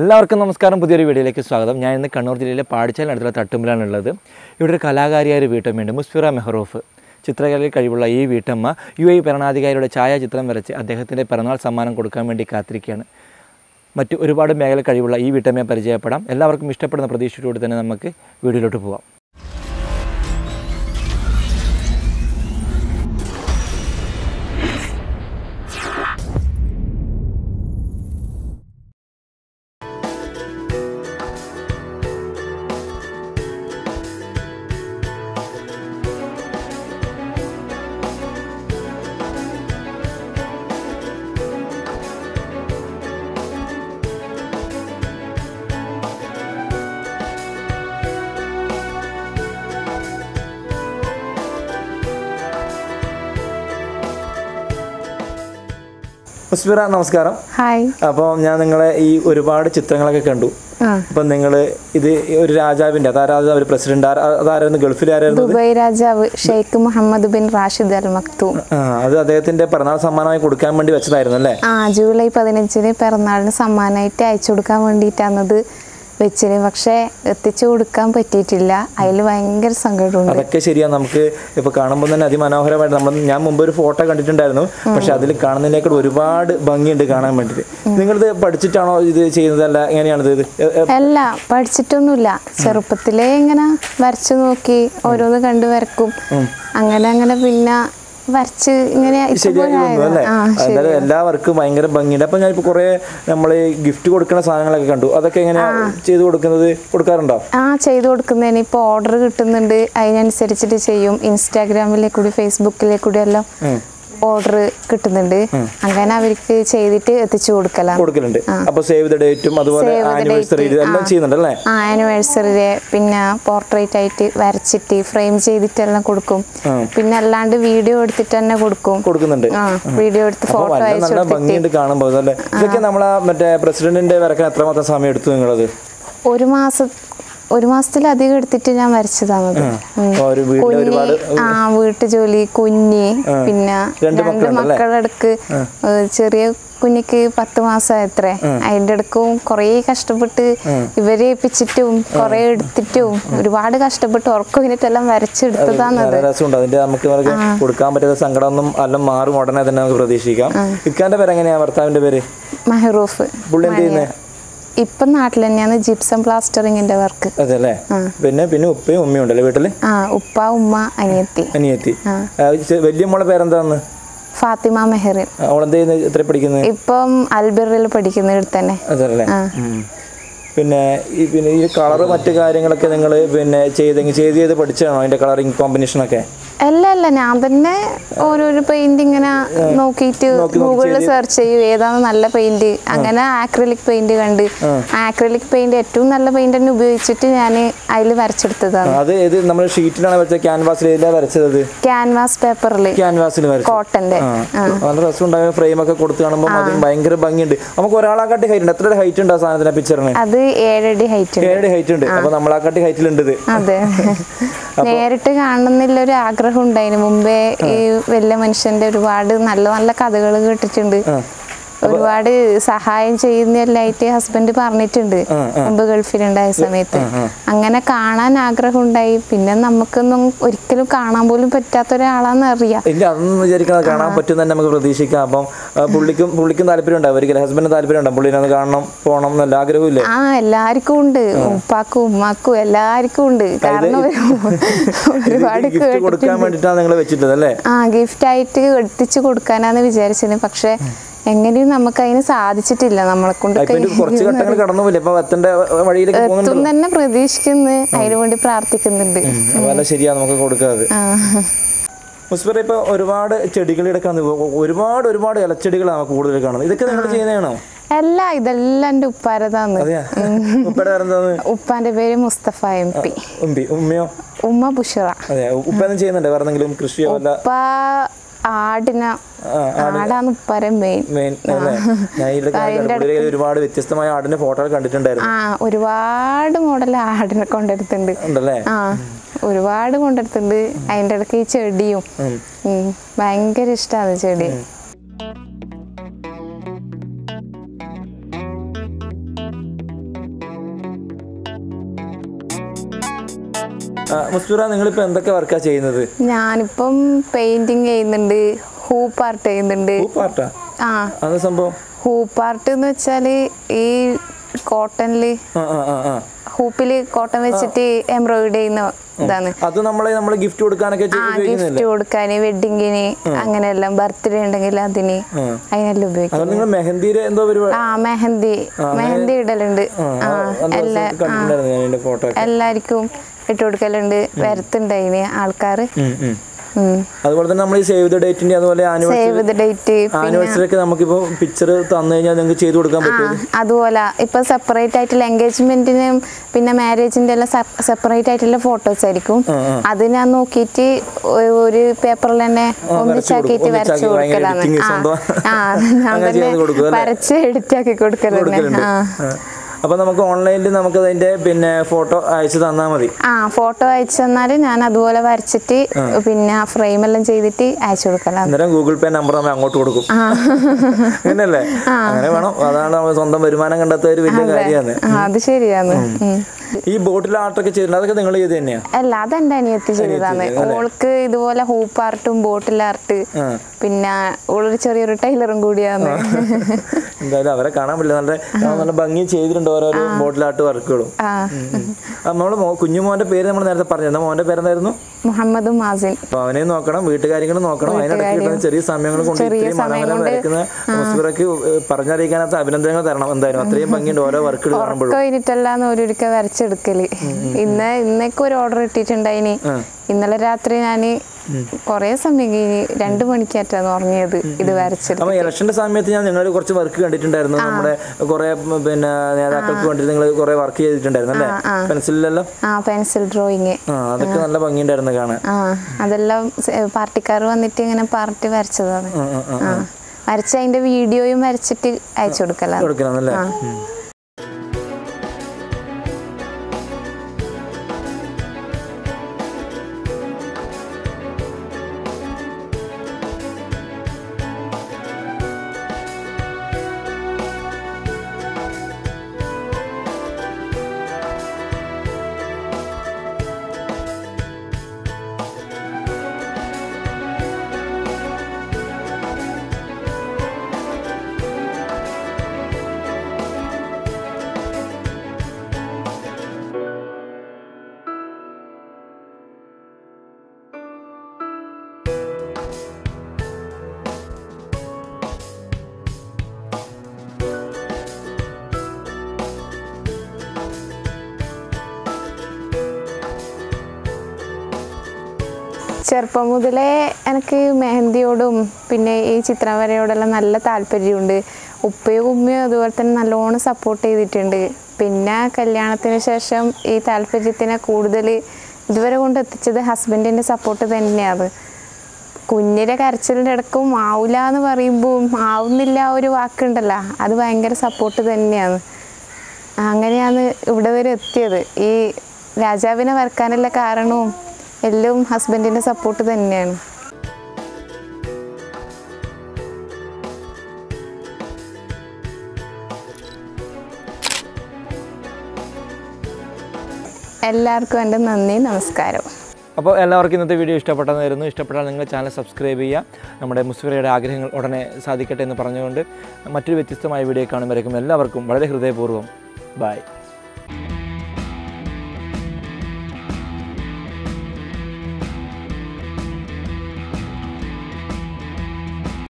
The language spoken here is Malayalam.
എല്ലാവർക്കും നമസ്കാരം പുതിയൊരു വീഡിയോയിലേക്ക് സ്വാഗതം ഞാൻ ഇന്ന് കണ്ണൂർ ജില്ലയിലെ പാടിച്ചാലിനടുത്തുള്ള തട്ടുമ്പിലാണ് ഉള്ളത് ഇവിടെ ഒരു കലാകാരിയായ ഒരു വീട്ടമ്മയുണ്ട് മുസ്ഫിറ മെഹറൂഫ് ചിത്രകലയിൽ കഴിവുള്ള ഈ വീട്ടമ്മ യു എ ഭരണാധികാരിയുടെ ഛായാചിത്രം വരച്ച് അദ്ദേഹത്തിൻ്റെ പിറന്നാൾ സമ്മാനം കൊടുക്കാൻ വേണ്ടി കാത്തിരിക്കുകയാണ് മറ്റ് ഒരുപാട് മേഖല കഴിവുള്ള ഈ വീട്ടമ്മയെ പരിചയപ്പെടാം എല്ലാവർക്കും ഇഷ്ടപ്പെടുന്ന പ്രതീക്ഷയോടുകൂടി തന്നെ നമുക്ക് വീഡിയോയിലോട്ട് പോവാം മുസ്ഫിറ നമസ്കാരം ഹായ് അപ്പോൾ ഞാൻ നിങ്ങളെ ഈ ഒരുപാട് ചിത്രങ്ങളൊക്കെ കണ്ടു ആ അപ്പം നിങ്ങൾ ഇത് ഒരു രാജാവിൻ്റെ അതാരാ ഒരു പ്രസിഡന്റ് അതാരായിരുന്നു ഗൾഫിലാരായിരുന്നു ദുബായ് രാജാവ് Sheikh Mohammed bin Rashid Al Maktoum ആ അത് അദ്ദേഹത്തിന്റെ പിറന്നാൾ സമ്മാനമായി കൊടുക്കാൻ വേണ്ടി വെച്ചതായിരുന്നു അല്ലേ ആ ജൂലൈ പതിനഞ്ചിന് പിറന്നാളിന് സമ്മാനമായിട്ട് അയച്ചു കൊടുക്കാൻ വേണ്ടിയിട്ടാണത് വെച്ചിന് പക്ഷേ എത്തിച്ചു കൊടുക്കാൻ പറ്റിയിട്ടില്ല അതിൽ ഭയങ്കര സങ്കടമുണ്ട് അതൊക്കെ ശരിയാ നമുക്ക് ഇപ്പൊ കാണുമ്പോൾ തന്നെ അതിമനോഹരമായിട്ട് നമ്മൾ ഞാൻ മുമ്പ് ഒരു ഫോട്ടോ കണ്ടിട്ടുണ്ടായിരുന്നു പക്ഷെ അതിൽ കാണുന്നതിനേക്കാൾ ഒരുപാട് ഭംഗിയുണ്ട് കാണാൻ വേണ്ടിയിട്ട് നിങ്ങളിത് പഠിച്ചിട്ടാണോ ഇത് ചെയ്യുന്നത് അല്ല എങ്ങനെയാണിത് ഇത് എ- എ- അല്ല പഠിച്ചിട്ടൊന്നുമില്ല ചെറുപ്പത്തിലേ ഇങ്ങനെ വരച്ചു നോക്കി ഓരോന്ന് കണ്ട് വരക്കും അങ്ങനെ അങ്ങനെ പിന്നെ വരച്ച് ഇങ്ങനെ ഇപ്പൊ ശരിയായി വന്നു അല്ലേ ആ എന്തായാലും എല്ലാവർക്കും ഭയങ്കര ഭംഗിയുണ്ട് അപ്പൊ ഞാൻ ഇപ്പൊ കുറെ നമ്മൾ ഗിഫ്റ്റ് കൊടുക്കുന്ന സാധനങ്ങളൊക്കെ കണ്ടു അതൊക്കെ എങ്ങനെയാ ചെയ്ത് കൊടുക്കുന്നത് കൊടുക്കാറുണ്ടോ ആ ചെയ്തു കൊടുക്കുന്നതിന് ഇപ്പോൾ ഓർഡർ കിട്ടുന്നുണ്ട് അതിനനുസരിച്ചിട്ട് ചെയ്യും ഇൻസ്റ്റാഗ്രാമിലെ കൂടി ഫേസ്ബുക്കിലെ കൂടി എല്ലാം ഓർഡർ കിട്ടുന്നുണ്ട് അങ്ങനെ അവർക്ക് ചെയ്തിട്ട് എത്തിച്ചു കൊടുക്കലാണ് കൊടുക്കലുണ്ട് അപ്പൊ സേവ് ദ ഡേറ്റും അതുപോലെ Save the ആനിവേഴ്സറി date, എല്ലാം ചെയ്യുന്നുണ്ട് അല്ലേ ആ ആനിവേഴ്സറി പിന്നെ പോർട്രേറ്റ് ആയിട്ട് വരച്ചിട്ട് ഫ്രെയിം ചെയ്തിട്ടെല്ലാം കൊടുക്കും പിന്നെ അല്ലാണ്ട് വീഡിയോ എടുത്തിട്ട് തന്നെ കൊടുക്കും കൊടുക്കുന്നുണ്ട് ആ വീഡിയോ എടുത്ത് അപ്പൊ ഫോട്ടോ വല്ല അയച്ചു നല്ല ഭംഗിയുണ്ട് കാണുമ്പോൾ അല്ലേ ഇതൊക്കെ നമ്മളെ മറ്റേ പ്രസിഡന്റിന്റെ വരക്കാൻ എത്രമാത്രം സമയം എടുത്തു നിങ്ങളത് ഒരു മാസം ഒരു മാസത്തിലധികം എടുത്തിട്ട് ഞാൻ വരച്ചതാണത് ഉം. അപ്പൊ ഒരു വീട്ടിൽ കുഞ്ഞി ഒരുപാട് ആ വീട്ടു ജോലി കുഞ്ഞി പിന്നെ രണ്ട് രണ്ട് മക്കളുടെ ചെറിയ കുഞ്ഞിക്ക് പത്ത് മാസമായത്രേ അതിന്റെ അടുക്കും കുറേ കഷ്ടപ്പെട്ട് ഇവരെ ഏൽപ്പിച്ചിട്ടും കുറേ എടുത്തിട്ടും ഒരുപാട് കഷ്ടപ്പെട്ട് ഉറക്കം ഇതിനെല്ലാം വരച്ചെടുത്തതാണത് നല്ല രസമുണ്ട് അതിന്റെ നമുക്ക് അവർക്ക് കൊടുക്കാൻ പറ്റാത്ത സങ്കടമൊന്നും എല്ലാം മാറും ഉടനെ തന്നെ നമുക്ക് പ്രതീക്ഷിക്കാം ഇക്കാന്റെ പേര് എങ്ങനെയാ ഭർത്താവിന്റെ പേര് മെഹറൂഫ് പുള്ളി എന്ത് ചെയ്യുന്നേ ഇപ്പം നാട്ടിൽ തന്നെയാണ് ജിപ്സം പ്ലാസ്റ്ററിങ്ങിന്റെ വർക്ക് അതെ അല്ലേ പിന്നെ പിന്നെ ഉപ്പയും ഉമ്മയും ഉണ്ടല്ലേ വീട്ടില് ആ ഉപ്പ ഉമ്മ അനിയത്തി അനിയത്തി ആ, ചെ- വലിയ മോളെ പേരെന്താന്ന് ഫാത്തിമ മെഹറിൻ അവളെന്ത് ചെയ്യുന്നത് എത്ര പഠിക്കുന്നത് ഇപ്പം അൽബിറിൽ പഠിക്കുന്ന ഇവിടെ തന്നെ അതല്ലേ ഉം. പിന്നെ ഈ പിന്നെ ഈ കളറ് മറ്റു കാര്യങ്ങളൊക്കെ നിങ്ങൾ പിന്നെ ചെയ്തെങ്കിൽ ചെയ്ത് ചെയ്ത് പഠിച്ചാണോ അതിന്റെ കളറിങ് കോമ്പിനേഷനൊക്കെ അല്ല അല്ല ഞാൻ തന്നെ ഓരോരോ പെയിന്റ് ഇങ്ങനെ നോക്കിയിട്ട് ഗൂഗിളിൽ സെർച്ച് ചെയ്യും ഏതാണ് നല്ല പെയിന്റ് അങ്ങനെ ആക്രിലിക് പെയിന്റ് കണ്ട് ആക്രിലിക് പെയിന്റ് ഏറ്റവും നല്ല പെയിന്റ് തന്നെ ഉപയോഗിച്ചിട്ട് ഞാൻ അതിൽ വരച്ചെടുത്തതാണ് അത് ഏത് നമ്മൾ ഷീറ്റിലാണ് വരച്ചത് ക്യാൻവാസിൽ ഏതിലാണ് വരച്ചത് ക്യാൻവാസ് പേപ്പറിൽ ക്യാൻവാസിൽ വരച്ചത് കോട്ടന്റെ ആ. നല്ല രസമുണ്ടായ ഫ്രെയിം ഒക്കെ കൊടുത്ത് കാണുമ്പോൾ അത് ഭയങ്കര ഭംഗിയുണ്ട് നമുക്ക് ഒരാളെക്കാട്ടി ഹൈറ്റ് ഉണ്ട് എത്ര ഹൈറ്റ് ഉണ്ട് ആ സാധനത്തിന് പിക്ചറിന് അത് ഏഴടി ഹൈറ്റ് ഉണ്ട് ഏഴ് ഹൈറ്റ് ഉണ്ട് അപ്പൊ നമ്മളെക്കാട്ടി ഹൈറ്റിലുണ്ട് ഇത് അതെ നേരിട്ട് കാണുന്നില്ല ഒരു ആഗ്രഹം ഉണ്ടായിരുന്നു മുമ്പേ ഈ വലിയ മനുഷ്യന്റെ ഒരുപാട് നല്ല നല്ല കഥകൾ കേട്ടിട്ടുണ്ട് ഒരുപാട് സഹായം ചെയ്യുന്നല്ലായിട്ട് ഹസ്ബൻഡ് പറഞ്ഞിട്ടുണ്ട് മുമ്പ് ഗൾഫിലുണ്ടായ സമയത്ത് അങ്ങനെ കാണാൻ ആഗ്രഹം ഉണ്ടായി പിന്നെ നമുക്കൊന്നും ഒരിക്കലും കാണാൻ പോലും പറ്റാത്ത ഒരാളാന്ന് അറിയാം ഇല്ല അതൊന്നും വിചാരിക്കുന്നത് കാണാൻ പറ്റും തന്നെ നമുക്ക് പ്രതീക്ഷിക്കാം അപ്പം ആ, പുള്ളിക്കും പുള്ളിക്കും താല്പര്യം ഉണ്ടാവും ഒരിക്കലും ഹസ്ബൻഡിന് താല്പര്യം ഉണ്ടാവും പുള്ളിനെ ഒന്ന് കാണണം പോകണം എന്നല്ല ആഗ്രഹമില്ലേ ആ എല്ലാവർക്കും ഉണ്ട് ഉപ്പാക്കും ഉമ്മാക്കും എല്ലാവർക്കും ഉണ്ട് കാരണം ഒരുപാട് ഗിഫ്റ്റ് കൊടുക്കാൻ വേണ്ടിയിട്ടാണ് നിങ്ങൾ വെച്ചിട്ടത് അല്ലേ ആ ഗിഫ്റ്റ് ആയിട്ട് എത്തിച്ചു കൊടുക്കാനാന്ന് വിചാരിച്ചത് പക്ഷെ എങ്ങനെയും നമുക്ക് അതിന് സാധിച്ചിട്ടില്ല നമ്മളെ കൊണ്ട് ഇപ്പൊ ഇത് കുറച്ച് ഘട്ടങ്ങൾ കടന്നു പോയില്ലേ ഇപ്പൊ എത്തേണ്ട വഴിയിലേക്ക് പോകുന്നുണ്ട് എത്തും തന്നെ പ്രതീക്ഷിക്കുന്നു അതിനു വേണ്ടി പ്രാർത്ഥിക്കുന്നുണ്ട് വളരെ ശരിയാ നമുക്ക് കൊടുക്കാത് ആ. മുസ്ഫിറ ഇപ്പൊ ഒരുപാട് ചെടികളുടെ ഒരുപാട് ഒരുപാട് ഇലച്ചെടികളാണ് കൂടുതൽ കാണുന്നത് ഇതൊക്കെ നിങ്ങൾ ചെയ്യുന്നതാണോ അല്ല ഇതെല്ലാം എൻ്റെ ഉപ്പാരതാന്ന് അതെയാ ഉപ്പയുടെ പേരെന്താന്ന് ഉപ്പാന്റെ പേര് മുസ്തഫ എം പി ഉമ്പി ഉമ്മയോ ഉമ്മ ബുഷറ അതെ ഉപ്പൊന്നും ചെയ്യുന്നുണ്ട് വേറെ എന്തെങ്കിലും കൃഷിയോ അല്ല ഉപ്പ ആടിന ആടാണ് ഉപ്പാരെ മെയിൻ മെയിൻ അല്ലേ ഞാൻ ഇതിലൊക്കെ പുള്ളിയുടെ കയ്യിൽ ഒരുപാട് വ്യത്യസ്തമായ ആടിന്റെ ഫോട്ടോകൾ കണ്ടിട്ടുണ്ടായിരുന്നു ആ ഒരുപാട് മോഡൽ ആടിനെ കൊണ്ടെടുത്തിട്ടുണ്ട് ഉണ്ടല്ലേ ആ ഒരുപാട് കൊണ്ടെടുത്തിട്ടുണ്ട് അതിൻ്റെ ഇടയ്ക്ക് ഈ ചെടിയും ഉം, ഭയങ്കര ഇഷ്ടമാണ് ചെടി മുസ്ഫിറ നിങ്ങളിപ്പോൾ എന്തൊക്കെ വർക്കാണ് ചെയ്യുന്നത് ഞാനിപ്പം പെയിന്റിങ് ചെയ്യുന്നുണ്ട് ഹൂപ്പ് ആർട്ട് ചെയ്യുന്നുണ്ട് പാർട്ടാ ആ അത് സംഭവം ഹൂപ്പ് ആർട്ട് എന്ന് വെച്ചാല് ഈ കോട്ടണില് ആ ആ ആ ആ ഹൂപ്പില് കോട്ടൺ വെച്ചിട്ട് എംബ്രോയിഡറി ചെയ്യുന്ന ഇതാണ് അത് നമ്മളെ നമ്മൾ ഗിഫ്റ്റ് കൊടുക്കാനൊക്കെ ആ ഗിഫ്റ്റ് കൊടുക്കാന് വെഡിങ്ങിന് അങ്ങനെയെല്ലാം ബർത്ത്ഡേ ഉണ്ടെങ്കിൽ അതിന് ആ. അതിനെല്ലാം ഉപയോഗിക്കും അതുകൊണ്ട് നിങ്ങൾ മെഹന്തിയുടെ എന്തോ പരിപാടി ആ മെഹന്തി മെഹന്തി ഇടലുണ്ട് ആ, ആ ആ, അന്ന് എല്ലാ ദിവസം കണ്ടിട്ടുണ്ടായിരുന്നു ഞാൻ എൻ്റെ ഫോട്ടോ ഒക്കെ എല്ലാവർക്കും ഇട്ട് കൊടുക്കലുണ്ട് വരത്തുണ്ടായിന് ആൾക്കാർ ഉം, ഉം. അതുപോലെ തന്നെ നമ്മൾ ഈ സേവ് ദ ഡേറ്റിന്റെ അതുപോലെ സേവ് ദ ഡേറ്റ് ആനിവേഴ്സറി ഒക്കെ നമുക്കിപ്പോൾ പിക്ചർ തന്നു കഴിഞ്ഞാൽ നിങ്ങൾക്ക് ചെയ്ത് കൊടുക്കാൻ ആ പറ്റും അതുപോലെ ഇപ്പൊ സെപ്പറേറ്റ് ആയിട്ടുള്ള എൻഗേജ്മെന്റിനും പിന്നെ മാരേജിന്റെ എല്ലാം സെപ്പറേറ്റ് ആയിട്ടുള്ള ഫോട്ടോസ് ആയിരിക്കും അത് ഞാൻ നോക്കിയിട്ട് ഒ- ഒരു പേപ്പറിൽ തന്നെ ഒന്നിച്ചാക്കിയിട്ട് കൊടുക്കും. വരച്ചു ഒന്നിച്ചാക്കി ഭയങ്കര കൊടുക്കലാണ് editing ആ സ്വന്തം ആ ഞാൻ അങ്ങനെ തന്നെ ചെയ്ത് കൊടുക്കും അല്ലേ? വരച്ച് എഡിറ്റ് ആക്കി കൊടുക്കലാണ് കൊടുക്കലുണ്ട് ആ ആ. അപ്പൊ നമുക്ക് ഓൺലൈനിൽ നമുക്ക് അതിന്റെ പിന്നെ ഫോട്ടോ അയച്ചു തന്നാൽ മതി ആ ഫോട്ടോ അയച്ചു തന്നാൽ ഞാൻ അതുപോലെ വരച്ചിട്ട് പിന്നെ ആ ഫ്രെയിം എല്ലാം ചെയ്തിട്ട് അയച്ചു കൊടുക്കലാണ് അന്നേരം ഗൂഗിൾ പേ നമ്പർ നമ്മൾ അങ്ങോട്ട് കൊടുക്കും അങ്ങനല്ലേ അങ്ങനെ വേണം അതാണ് നമ്മൾ സ്വന്തം വരുമാനം കണ്ടെത്തുക ഒരു വലിയ കാര്യമാണ് ആ അത് ശരിയാണ് ഉം. ഈ ബോട്ടിൽ ആർട്ടൊക്കെ ചെയ്യുന്നത് അതൊക്കെ നിങ്ങൾ ചെയ്ത് തന്നെയാ അല്ല അതെന്റെ അനിയത്തി ചെയ്തതാണ് ഓൾക്ക് ഇതുപോലെ ഹൂപ്പ് ആർട്ടും ബോട്ടിൽ ആർട്ട് ആ. പിന്നെ ഓളൊരു ചെറിയൊരു ടൈലറും കൂടിയാണ് എന്തായാലും അവരെ കാണാൻ പറ്റില്ല നല്ല നല്ല ഭംഗി ചെയ്തിട്ടുണ്ട് ഓരോരോ ബോട്ടിൽ ആർട്ട് വർക്കുകളും ആ നമ്മള് കുഞ്ഞുമോന്റെ പേര് നമ്മൾ നേരത്തെ പറഞ്ഞിരുന്നു മോന്റെ പേരെന്തായിരുന്നു മുഹമ്മദ് മാസിൻ അപ്പൊ അവനെയും നോക്കണം വീട്ടുകാര്യങ്ങളും നോക്കണം അതിനിടയ്ക്ക് കിട്ടുന്ന ചെറിയ സമയങ്ങൾ കൊണ്ട് ചെറിയ ഇത്രയും സമയം മനോഹരം കൊണ്ട് വരയ്ക്കുന്ന മുസ്ലിറക്ക് പറഞ്ഞറിയിക്കാനകത്ത് അഭിനന്ദനങ്ങൾ തരണം എന്തായാലും അത്രയും ഭംഗിയുണ്ട് ഓരോ വർക്കുകൾ കാണുമ്പോഴും ഒക്കെ കഴിഞ്ഞിട്ടല്ലാന്ന് ഓരോരിക്ക വരച്ചെടുക്കല് ഇന്ന് ഇന്നേക്ക് ഒരു ഓർഡർ ഇട്ടിട്ടുണ്ടായിനി ഇന്നലെ രാത്രി ഞാൻ കൊറേ സമയം കഴിഞ്ഞ് രണ്ടു മണിക്കാറ്റാണ് ഉറങ്ങിയത് ഇത് വരച്ചെടുത്ത് അപ്പൊ ഇലക്ഷന്റെ സമയത്ത് ഞാൻ നിങ്ങളുടെ കുറച്ച് വർക്ക് കണ്ടിട്ടുണ്ടായിരുന്നു നമ്മുടെ കുറെ പിന്നെ നേതാക്കൾക്ക് വേണ്ടി നിങ്ങൾ കുറെ വർക്ക് ചെയ്തിട്ടുണ്ടായിരുന്നു അല്ലേ പെൻസിലെല്ലാം ആ പെൻസിൽ ഡ്രോയിങ് ആ അതൊക്കെ നല്ല ഭംഗിയുണ്ടായിരുന്നു കാണാൻ ആ അതെല്ലാം പാർട്ടിക്കാർ വന്നിട്ട് ഇങ്ങനെ പാർട്ടി വരച്ചതാണ് ആ, ആ, ആ. ആ വരച്ച അതിന്റെ വീഡിയോയും വരച്ചിട്ട് അയച്ചു കൊടുക്കലാണ് കൊടുക്കണം അല്ലേ ഉം. ചെറുപ്പം മുതലേ എനിക്ക് മെഹന്തിയോടും പിന്നെ ഈ ചിത്രം വരയോടെല്ലാം നല്ല താല്പര്യമുണ്ട് ഉപ്പയും ഉമ്മയും അതുപോലെ തന്നെ നല്ലോണം സപ്പോർട്ട് ചെയ്തിട്ടുണ്ട് പിന്നെ കല്യാണത്തിന് ശേഷം ഈ താല്പര്യത്തിനെ കൂടുതൽ ഇതുവരെ കൊണ്ട് എത്തിച്ചത് ഹസ്ബൻഡിൻ്റെ സപ്പോർട്ട് തന്നെയാണ് കുഞ്ഞിൻ്റെ കരച്ചിലിൻ്റെ ഇടക്കും ആവില്ല എന്ന് പറയുമ്പോൾ ആവുന്നില്ല ആ ഒരു വാക്കുണ്ടല്ലോ അത് ഭയങ്കര സപ്പോർട്ട് തന്നെയാണ് അങ്ങനെയാണ് ഇവിടെ വരെ എത്തിയത് ഈ രാജാവിനെ വരക്കാനുള്ള കാരണവും എല്ലാം ഹസ്ബൻഡിൻ്റെ സപ്പോർട്ട് തന്നെയാണ് എല്ലാവർക്കും എൻ്റെ നന്ദി നമസ്കാരം അപ്പോൾ എല്ലാവർക്കും ഇന്നത്തെ വീഡിയോ ഇഷ്ടപ്പെട്ടതായിരുന്നു ഇഷ്ടപ്പെട്ടാൽ നിങ്ങൾ ചാനൽ സബ്സ്ക്രൈബ് ചെയ്യുക നമ്മുടെ മുസ്ഫിറയുടെ ആഗ്രഹങ്ങൾ ഉടനെ സാധിക്കട്ടെ എന്ന് പറഞ്ഞുകൊണ്ട് മറ്റൊരു വ്യത്യസ്തമായ വീഡിയോ കാണുമ്പോഴേക്കും എല്ലാവർക്കും വളരെ ഹൃദയപൂർവ്വം ബൈ